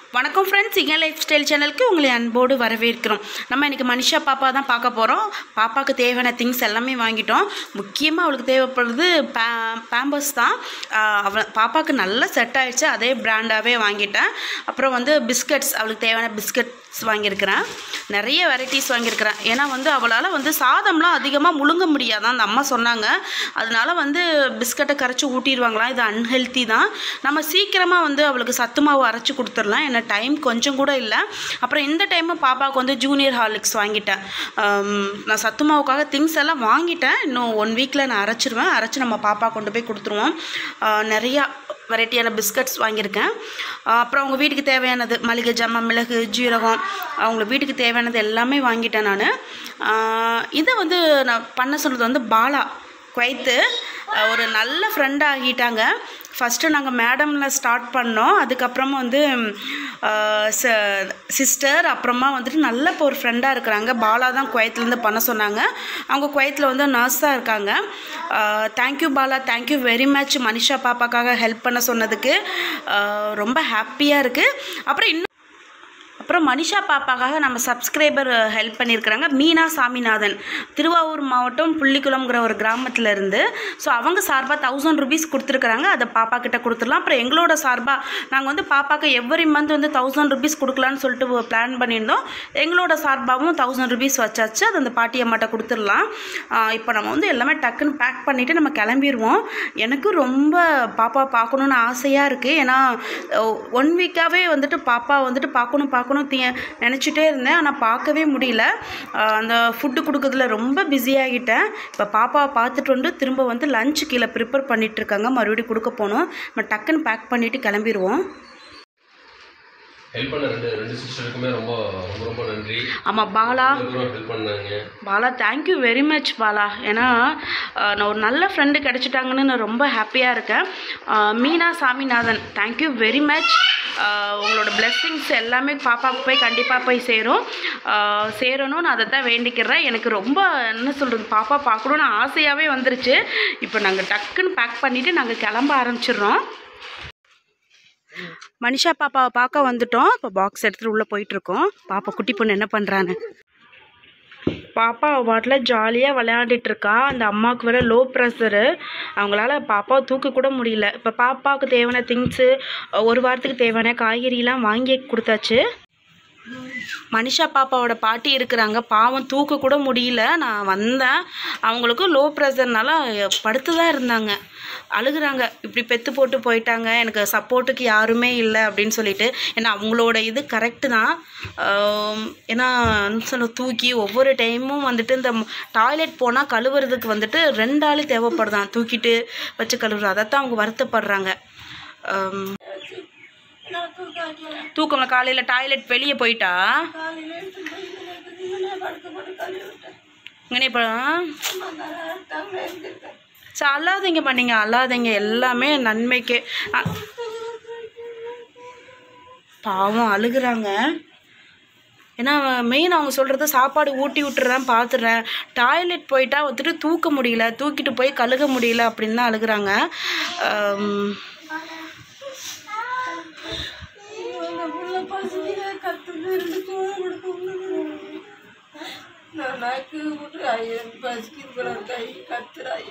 வணக்கம் ஃப்ரெண்ட்ஸ் இங்கே life style சேனலுக்கு உங்களை அன்போடு வரவேற்கிறோம் நம்ம இன்றைக்கி மனிஷா பாப்பா தான் பார்க்க போகிறோம் பாப்பாவுக்கு தேவையான திங்ஸ் எல்லாமே வாங்கிட்டோம் முக்கியமாக அவளுக்கு தேவைப்படுறது பே பேம்பர்ஸ் தான் ஆஹ் அவ பாப்பாவுக்கு நல்லா செட் ஆயிடுச்சு அதே பிராண்டாகவே வாங்கிட்டேன் அப்புறம் வந்து பிஸ்கட்ஸ் அவளுக்கு தேவையான பிஸ்கட்ஸ் வாங்கியிருக்கிறேன் நிறைய வெரைட்டிஸ் வாங்கியிருக்கிறேன் ஏன்னா வந்து அவளால் வந்து சாதம்லாம் அதிகமாக முழுங்க முடியாதான் அந்த அம்மா சொன்னாங்க அதனால வந்து பிஸ்கட்டை கரைச்சி ஊட்டிடுவாங்களாம் இது அன்ஹெல்த்தி தான் நம்ம சீக்கிரமாக வந்து அவளுக்கு சத்து மாவு அரைச்சி கொடுத்துடலாம் ஏன்னா டைம் கொஞ்சம் கூட இல்லை அப்புறம் இந்த டைமு பாப்பாவுக்கு வந்து ஜூனியர் ஹார்லிக்ஸ் வாங்கிட்டேன் ஆம், நான் சத்து மாவுக்காக திங்ஸ் எல்லாம் வாங்கிட்டேன் இன்னும் ஒன் வீக்கில் நான் அரைச்சிருவேன் அரைச்சி நம்ம பாப்பா கொண்டு போய் கொடுத்துருவோம் ஆ, நிறையா வெரைட்டியான பிஸ்கட்ஸ் வாங்கியிருக்கேன் ஆ, அப்புறம் அவங்க வீட்டுக்கு தேவையானது மளிகை ஜாமான் மிளகு ஜீரகம் அவங்க வீட்டுக்கு தேவையானது எல்லாமே வாங்கிட்டேன் நான் இதை வந்து நான் பண்ண சொன்னது வந்து பாலா குவைத்து அஹ் ஒரு நல்ல ஃப்ரெண்ட் ஆகிட்டாங்க ஃபஸ்ட்டு நாங்கள் மேடமில் ஸ்டார்ட் பண்ணோம் அதுக்கப்புறமா வந்து சிஸ்டர் அப்புறமா வந்துட்டு நல்ல இப்போ ஒரு ஃப்ரெண்டாக இருக்கிறாங்க பாலா தான் குவைத்துலேருந்து பண்ண சொன்னாங்க அவங்க குவைத்தில் வந்து நர்ஸாக இருக்காங்க thank you Bala thank you very much Manisha பாப்பாக்காக ஹெல்ப் பண்ண சொன்னதுக்கு அஹ் ரொம்ப ஹாப்பியாக இருக்குது அப்புறம் இன்னும் அப்புறம் மனிஷா பாப்பாக்காக நம்ம சப்ஸ்கிரைபர் ஹெல்ப் பண்ணியிருக்கிறாங்க மீனா சாமிநாதன் திருவாரூர் மாவட்டம் புள்ளிக்குளம்ங்கிற ஒரு கிராமத்தில் இருந்து ஸோ அவங்க சார்பாக தௌசண்ட் ருபீஸ் கொடுத்துருக்குறாங்க அதை பாப்பா கிட்ட கொடுத்துடலாம் அப்புறம் எங்களோட சார்பாக நாங்கள் வந்து பாப்பாக்கு எவ்ரி மந்த் வந்து தௌசண்ட் ருபீஸ் கொடுக்கலான்னு சொல்லிட்டு பிளான் பண்ணியிருந்தோம் எங்களோட சார்பாகவும் தௌசண்ட் ருபீஸ் வச்சாச்சு அது அந்த பாட்டி அம்மாட்ட கொடுத்துடலாம் இப்போ நம்ம வந்து எல்லாமே டக்குன்னு பேக் பண்ணிவிட்டு நம்ம கிளம்பிடுவோம் எனக்கும் ரொம்ப பாப்பா பார்க்கணுன்னு ஆசையாக இருக்குது ஏன்னா ஒன் வீக்காகவே வந்துட்டு பாப்பா வந்துட்டு பார்க்கணும் பார்க்கணும் தீ நினச்சிட்டே இருந்தேன் ஆனால் பார்க்கவே முடியல ஆஹ் அந்த ஃபுட்டு கொடுக்கறதுல ரொம்ப பிஸியாகிட்டேன் இப்போ பாப்பாவை பார்த்துட்டு வந்து திரும்ப வந்து லஞ்ச் கீழே ப்ரிப்பேர் பண்ணிட்டு இருக்காங்க மறுபடியும் கொடுக்க போகணும் நம்ம டக்குன்னு பேக் பண்ணிவிட்டு கிளம்பிடுவோம் ஹெல்ப் பண்ண ரெண்டு ரெண்டு சிஸ்டருக்குமே ரொம்ப ரொம்ப ரொம்ப நன்றி ஆமாம் பாலா இவ்வளோ ஹெல்ப் பண்ணாங்க Bala thank you very much Bala ஏன்னா அஹ், நான் ஒரு நல்ல ஃப்ரெண்டு கிடச்சிட்டாங்கன்னு நான் ரொம்ப ஹாப்பியாக இருக்கேன் அஹ், Meena Saminathan thank you very much உங்களோட blessings எல்லாமே பாப்பாவுக்கு போய் கண்டிப்பாக போய் சேரும் அஹ், சேரணும் நான் அதை தான் வேண்டிக்கிறேன் எனக்கு ரொம்ப என்ன சொல்கிறது பாப்பா பார்க்கணுன்னு ஆசையாகவே வந்துருச்சு இப்போ நாங்கள் டக்குன்னு பேக் பண்ணிவிட்டு நாங்கள் கிளம்ப ஆரம்பிச்சிடுறோம் மனிஷா பாப்பாவை பார்க்க வந்துட்டோம் இப்போ பாக்ஸ் எடுத்துகிட்டு உள்ளே போயிட்டுருக்கோம் பாப்பா குட்டி பொண்ணு என்ன பண்ணுறான்னு பாப்பா அவ பாட்டில் ஜாலியாக விளையாடிட்டு இருக்கா அந்த அம்மாவுக்கு வேற லோ ப்ரெஷரு அவங்களால பாப்பாவை தூக்க கூட முடியல இப்போ பாப்பாவுக்கு தேவையான திங்ஸு ஒரு வாரத்துக்கு தேவையான காய்கறிலாம் வாங்கி கொடுத்தாச்சு மனிஷா பாப்பாவோட பாட்டி இருக்கிறாங்க பாவம் தூக்க கூட முடியல நான் வந்தேன் அவங்களுக்கு லோ ப்ரெஷர்னால படுத்து தான் இருந்தாங்க அழுகுறாங்க இப்படி பெத்து போட்டு போயிட்டாங்க எனக்கு சப்போர்ட்டுக்கு யாருமே இல்லை அப்படின்னு சொல்லிட்டு ஏன்னா அவங்களோட இது கரெக்டு தான் ஆம், ஏன்னா என்ன சொல்ல தூக்கி ஒவ்வொரு டைமும் வந்துட்டு இந்த டாய்லெட் போனால் கழுவுறதுக்கு வந்துட்டு ரெண்டு ஆள் தேவைப்படுதான் தூக்கிட்டு வச்சு கழுவுறது அதைத்தான் அவங்க வருத்தப்படுறாங்க ஆம், தூக்கம்ல காலையில் டாய்லெட் வெளியே போயிட்டா இங்கே இப்போ சரி அல்லாதீங்கம்மா நீங்கள் அல்லாதீங்க எல்லாமே நன்மைக்கு அ- பாவம் அழுகுறாங்க ஏன்னா மெயின் அவங்க சொல்கிறது சாப்பாடு ஊட்டி விட்டுறேன் பார்த்துடுறேன் டாய்லெட் போயிட்டா வந்துட்டு தூக்க முடியல தூக்கிட்டு போய் கழுக முடியல அப்படின்னு தான் அழுகுறாங்க ஆம், நாக்கு விட்டுறாய் பசிக்குது போல கை கத்துறாய்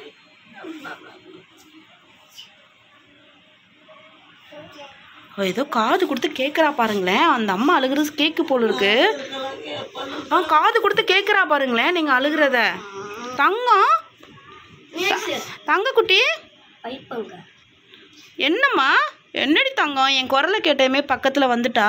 அவ ஏதோ காது கொடுத்து கேட்குறா பாருங்களேன் அந்த அம்மா அழுகுறது கேக்கு போல இருக்கு ஆ காது கொடுத்து கேட்குறா பாருங்களேன் நீங்கள் அழுகுறத தங்கம் த- தங்க குட்டி என்னம்மா என்னடி தங்கம் என் குரலை கேட்டயுமே பக்கத்தில் வந்துட்டா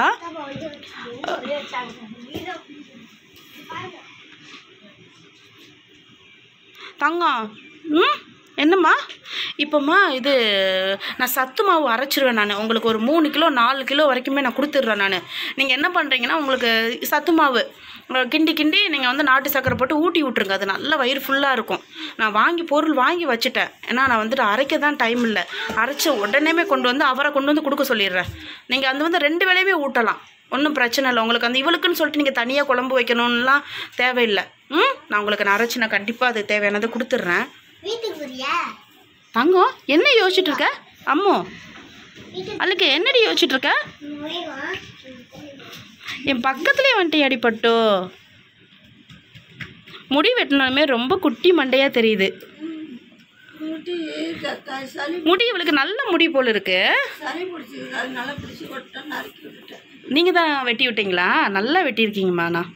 தங்கம் ம் என்னம்மா இப்போம்மா இது நான் சத்து மாவு அரைச்சிருவேன் நான் உங்களுக்கு ஒரு மூணு கிலோ நாலு கிலோ வரைக்குமே நான் கொடுத்துட்றேன் நான் நீங்கள் என்ன பண்ணுறீங்கன்னா உங்களுக்கு சத்து மாவு அஹ், கிண்டி கிண்டி நீங்கள் வந்து நாட்டு சக்கரை போட்டு ஊட்டி விட்ருங்க அது நல்ல வயிறு ஃபுல்லாக இருக்கும் நான் வாங்கி பொருள் வாங்கி வச்சுட்டேன் ஏன்னா நான் வந்துட்டு அரைக்க தான் டைம் இல்லை அரைச்ச உடனேமே கொண்டு வந்து அவரை கொண்டு வந்து கொடுக்க சொல்லிடுறேன் நீங்கள் அது வந்து ரெண்டு வேளையுமே ஊட்டலாம் ஒன்றும் பிரச்சனை இல்லை உங்களுக்கு அந்த இவளுக்குன்னு சொல்லிட்டு நீங்கள் தனியாக குழம்பு வைக்கணும்லாம் தேவையில்லை ம் நான் உங்களுக்கு நான் அரைச்சி நான் கண்டிப்பாக அது தேவையானதை கொடுத்துட்றேன் வீட்டுக்கு போறியா தங்கம் என்ன யோசிச்சுட்டு இருக்க அம்மோ அல்லுக்கு என்னடி யோசிச்சுட்டு இருக்க போய் வா என் பக்கத்துலேயே வந்துட்டு அடிப்பட்டு முடி வெட்டினாலுமே ரொம்ப குட்டி மண்டையாக தெரியுது முட்டி க- க- சளி முடி இவளுக்கு நல்ல முடி போல் இருக்கு சளி பிடிச்சிருக்கு அது நல்லா பிடிச்சி கொட்ட நறுக்கி விட்டுட்டேன் நீங்கள் தான் வெட்டி விட்டீங்களா நல்லா வெட்டியிருக்கீங்கம்மா நான்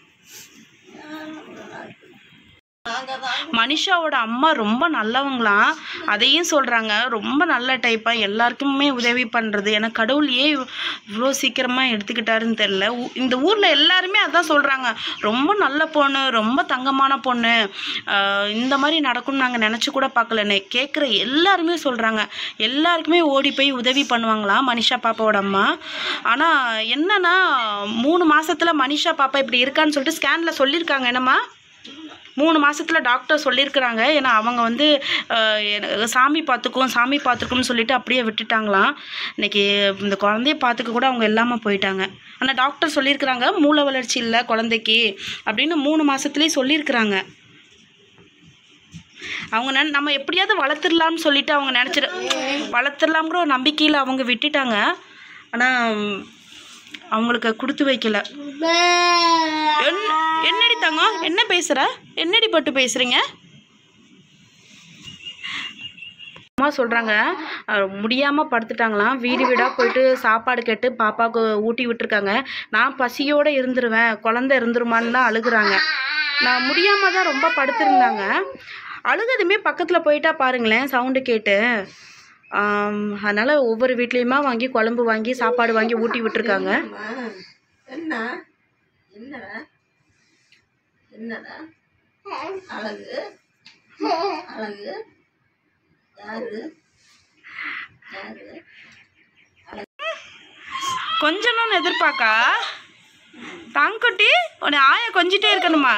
நாங்கள் தான் மனிஷாவோட அம்மா ரொம்ப நல்லவங்களாம் அதையும் சொல்கிறாங்க ரொம்ப நல்ல டைப்பாக எல்லாருக்குமே உதவி பண்ணுறது எனக்கு கடவுள் ஏன் இவ்வளோ சீக்கிரமாக எடுத்துக்கிட்டாருன்னு தெரில ஊ- இந்த ஊரில் எல்லாருமே அதான் சொல்கிறாங்க ரொம்ப நல்ல பொண்ணு ரொம்ப தங்கமான பொண்ணு ஆஹ் இந்த மாதிரி நடக்கும்னு நாங்கள் நினச்சி கூட பார்க்கலன்னு கேட்குற எல்லாருமே சொல்கிறாங்க எல்லாருக்குமே ஓடி போய் உதவி பண்ணுவாங்களாம் மனிஷா பாப்பாவோட அம்மா ஆனால் என்னன்னா மூணு மாசத்துல மனிஷா பாப்பா இப்படி இருக்கான்னு சொல்லிட்டு ஸ்கேனில் சொல்லியிருக்காங்க என்னம்மா மூணு மாசத்துல டாக்டர் சொல்லியிருக்கிறாங்க ஏன்னா அவங்க வந்து அஹ், எனக்கு சாமி பார்த்துக்கும் சாமி பார்த்துக்கும்னு சொல்லிட்டு அப்படியே விட்டுட்டாங்களாம் இன்னைக்கு இந்த குழந்தைய பார்த்துக்க கூட அவங்க இல்லாமல் போயிட்டாங்க ஆனால் டாக்டர் சொல்லியிருக்கிறாங்க மூளை வளர்ச்சி இல்லை குழந்தைக்கு அப்படின்னு மூணு மாசத்துலேயே சொல்லியிருக்கிறாங்க அவங்க நென நம்ம எப்படியாவது வளர்த்துடலாம்னு சொல்லிட்டு அவங்க நினச்சிரு வளர்த்துடலாம்ங்கிற ஒரு நம்பிக்கையில் அவங்க விட்டுட்டாங்க ஆனால் அவங்களுக்கு கொடுத்து வைக்கல என்ன- என்னடி தங்கம் என்ன பேசுற என்னடி பட்டு பேசுறீங்க அம்மா சொல்கிறாங்க முடியாமல் படுத்துட்டாங்களாம் வீடு வீடாக போயிட்டு சாப்பாடு கேட்டு பாப்பாவுக்கு ஊட்டி விட்டுருக்காங்க நான் பசியோடு இருந்துருவேன் குழந்த இருந்துருமான்னு தான் அழுகுறாங்க நான் முடியாமல் தான் ரொம்ப படுத்திருந்தாங்க அழுகதுமே பக்கத்தில் போயிட்டா பாருங்களேன் சவுண்டு கேட்டு ஆம், அதனால ஒவ்வொரு வீட்லேயுமா வாங்கி குழம்பு வாங்கி சாப்பாடு வாங்கி ஊட்டி விட்டுருக்காங்க அம்மா, என்ன என்னடா என்னடா அழகு அழகு யாரு யாரு கொஞ்சணும்னு எதிர்பார்க்கா தாங்குட்டி உன்னை ஆய கொஞ்சிட்டே இருக்கணுமா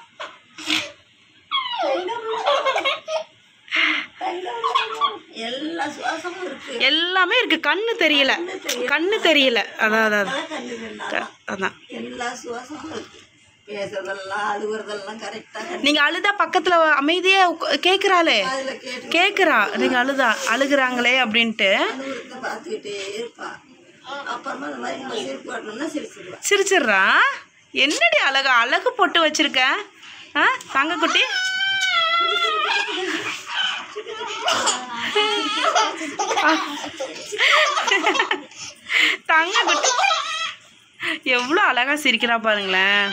எல்லா சுவாசமும் இருக்கு எல்லாமே இருக்கு கண்ணு தெரியல கண்ணு தெரியல அதான் அதான் அதான். கண்ணு ரெண்டா க- அதான் எல்லா சுவாசமும் இருக்கு பேசுறதெல்லாம் அழுகுறதெல்லாம் கரெக்டாக நீங்க அழுதா பக்கத்துல அமைதியா உக்க- கேக்குறாளே அதில் கேட்டு கேக்குறா நீங்க அழுதா அழுகுறாங்களே அப்படின்ட்டு அனுபவத்தை பார்த்துக்கிட்டே இருப்பா அப்புறமா இந்த மாதிரி நம்ம சிரிப்பு காட்டணும்னா சிரிச்சிடுவா சிரிச்சிடுறா என்னடி அழகு அழகு பொட்டு வச்சிருக்க ஆ தங்கக்குட்டி தங்கக்குட்டி எவ்வளோ அழகா சிரிக்கிறா பாருங்களேன்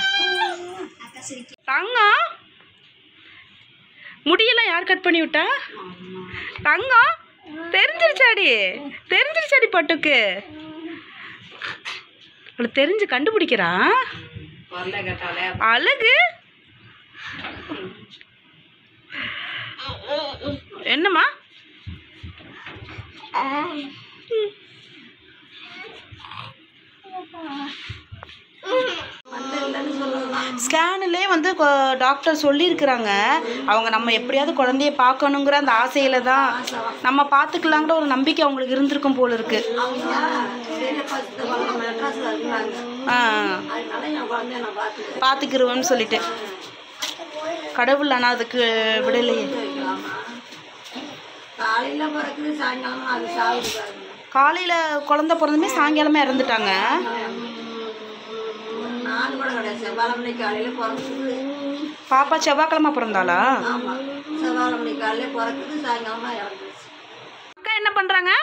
தங்கம் முடியெல்லாம் யார் கட் பண்ணி விட்டா தங்கம் தெரிஞ்சிருச்சாடி தெரிஞ்சிருச்சாடி பட்டுக்கு அவளுக்கு தெரிஞ்சு கண்டுபிடிக்கிறா அழகு என்னம்மா ஸ்கேனிலே வந்து கொ- டாக்டர் சொல்லியிருக்கிறாங்க அவங்க நம்ம எப்படியாவது குழந்தைய பார்க்கணுங்கிற அந்த ஆசையில தான் நம்ம பார்த்துக்கலாங்கிற ஒரு நம்பிக்கை அவங்களுக்கு இருந்திருக்கும் போல இருக்கு அவங்க பெரியப்பா சித்தப்பாலாம் மெட்ராஸில் இருக்கிறாங்க ஆ அதனால என் குழந்தைய நான் பார்த்துக்கிறேன் பார்த்துக்கிருவேன்னு சொல்லிட்டு கடவுள் ஆனால் அதுக்கு விடலையே வைக்கலாமா காலையில் பிறக்குது சாயங்காலம் அது சாகுது பாருங்க காலையில் குழந்தை பிறந்துமே சாயங்காலமே இறந்துட்டாங்க ஒரு நாள் கூட கிடையாது செவ்வாழை காலையில் பிறக்குது பாப்பா செவ்வாய்க்கிழமை பிறந்தாளா ஆமாம் செவ்வாழை காலையில் பிறக்குது சாயங்காலமாக இறந்துருச்சு அக்கா என்ன பண்ணுறாங்க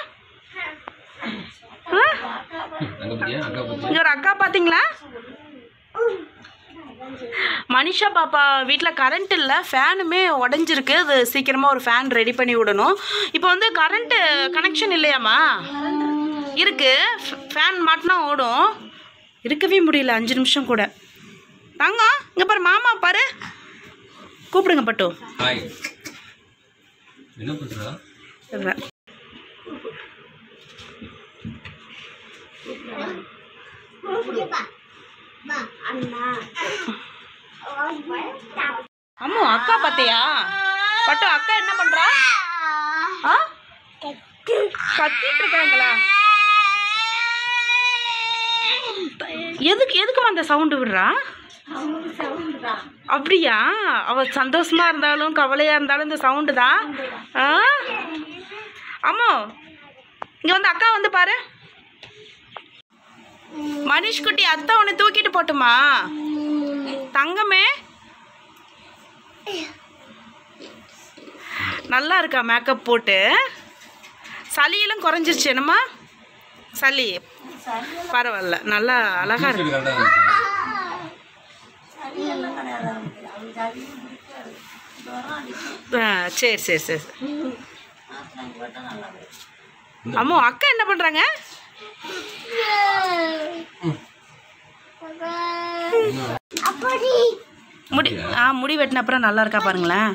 அங்கே பற்றியா அக்கா பற்றி இங்கே ஒரு அக்கா பார்த்தீங்களா மனிஷா பாப்பா வீட்டில் கரண்ட் இல்லை ஃபேனுமே உடஞ்சிருக்கு அது சீக்கிரமாக ஒரு ஃபேன் ரெடி பண்ணி விடணும் இப்போ வந்து கரண்ட்டு கனெக்ஷன் இல்லையாம்மா இருக்கு ஃபேன் மாட்டினா ஓடும் இருக்கவே முடியல அஞ்சு நிமிஷம் கூட தங்கம் இங்கே பாரு மாமா பாரு கூப்பிடுங்க பட்டு ஹாய் என்ன பண்ணுறா சொல்றேன். அம்மு அக்கா பார்த்தியா பட்டு அக்கா என்ன பண்றா ஆ கத்திட்டு இருக்காங்களா எதுக்கு எதுக்குமா அந்த சவுண்டு விடுறா அப்படியா அவ சந்தோஷமா இருந்தாலும் கவலையா இருந்தாலும் இந்த சவுண்டு தான் ஆ அம்மோ இங்க வந்து அக்கா வந்து பாரு மனிஷ் குட்டி அத்தை உன்னை தூக்கிட்டு போட்டுமா தங்கமே நல்லா இருக்கா மேக்கப் போட்டு சளியெல்லாம் குறைஞ்சிருச்சு என்னம்மா சளி பரவாயில்ல நல்லா அழகா இருக்கு கரெக்டாக இருந்துச்சு சளியெல்லாம் கிடையாது அவனுக்கு அவனுக்கு சளியும் பிடிக்காது ஜுரம் அடிக்கும் ஆ, சரி சரி சரி மாத்திரை வாங்கி போட்டால் நல்லா இருக்கும் அம்மோ அக்கா என்ன பண்ணுறாங்க முடி ஆ முடி வெட்டின அப்புறம் நல்லா இருக்கா பாருங்களேன்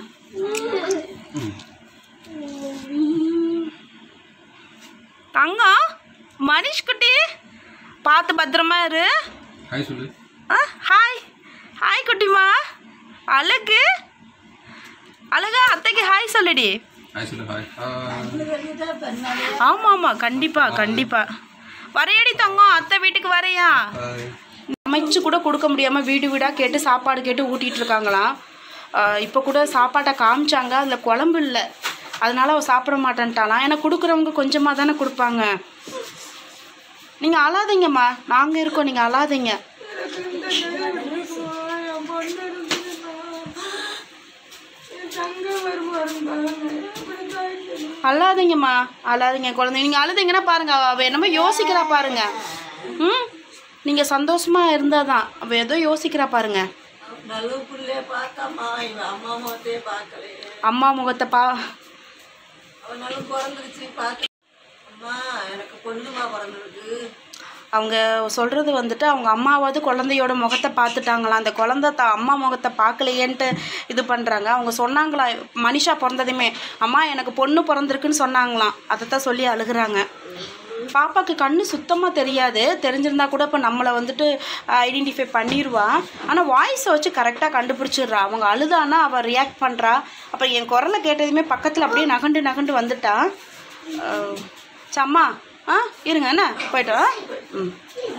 தங்கம் மனிஷ் குட்டி பார்த்து பத்திரமா இரு ஹாய் சொல்லு ஆ ஹாய் ஹாய் குட்டிமா அழகு அழகா அத்தைக்கு ஹாய் சொல்லுடி ஹாய் சொல்லு ஹாய் ஹாய் வெளியிட்ட பெண்ணாலே ஆமாம் ஆமாம் கண்டிப்பாக கண்டிப்பாக வரையடி தங்கம் அத்தை வீட்டுக்கு வரையா ஹாய் சமைச்சு கூட கொடுக்க முடியாமல் வீடு வீடாக கேட்டு சாப்பாடு கேட்டு ஊட்டிகிட்டு இருக்காங்களாம் இப்போ கூட சாப்பாட்டை காமிச்சாங்க அதில் குழம்பு இல்லை அதனால அவள் சாப்பிட மாட்டேன்ட்டாலாம் ஏன்னா கொடுக்குறவங்க கொஞ்சமாக தானே கொடுப்பாங்க நீங்கள் அழாதீங்கம்மா நாங்கள் இருக்கோம் நீங்கள் அழாதீங்க அழாதீங்கம்மா அழாதீங்க குழந்தை நீங்கள் அழுதீங்கன்னா பாருங்க அவள் என்னமோ யோசிக்கிறா பாருங்க ம் நீங்கள் சந்தோஷமா இருந்தால் தான் அவள் ஏதோ யோசிக்கிறா பாருங்க நல்ல புள்ளைய பார்த்தாம்மா இவன் அம்மா முகத்தையே பார்க்கலையே அம்மா முகத்தை பா அவன் நல்லா பிறந்துருச்சு பார்த்து அம்மா எனக்கு பொண்ணுமா பிறந்திருக்கு அவங்க சொல்கிறது வந்துட்டு அவங்க அம்மாவாவது குழந்தையோட முகத்தை பார்த்துட்டாங்களாம் அந்த குழந்தை த அம்மா முகத்தை பார்க்கலையேன்ட்டு இது பண்ணுறாங்க அவங்க சொன்னாங்களா மனிஷா பிறந்ததுமே அம்மா எனக்கு பொண்ணு பிறந்திருக்குன்னு சொன்னாங்களாம் அதை தான் சொல்லி அழுகுறாங்க பாப்பாக்கு கண்ணு சுத்தமாக தெரியாது தெரிஞ்சிருந்தா கூட இப்போ நம்மளை வந்துட்டு ஐடென்டிஃபை பண்ணிடுவா ஆனால் வாய்ஸை வச்சு கரெக்டாக கண்டுபிடிச்சிடுறா அவங்க அழுதானா அவள் ரியாக்ட் பண்ணுறா அப்புறம் என் குரலை கேட்டதுமே பக்கத்தில் அப்படியே நகண்டு நகண்டு வந்துட்டா அஹ், சம்மா ஆ இருங்க என்ன போயிட்டு வா. ம்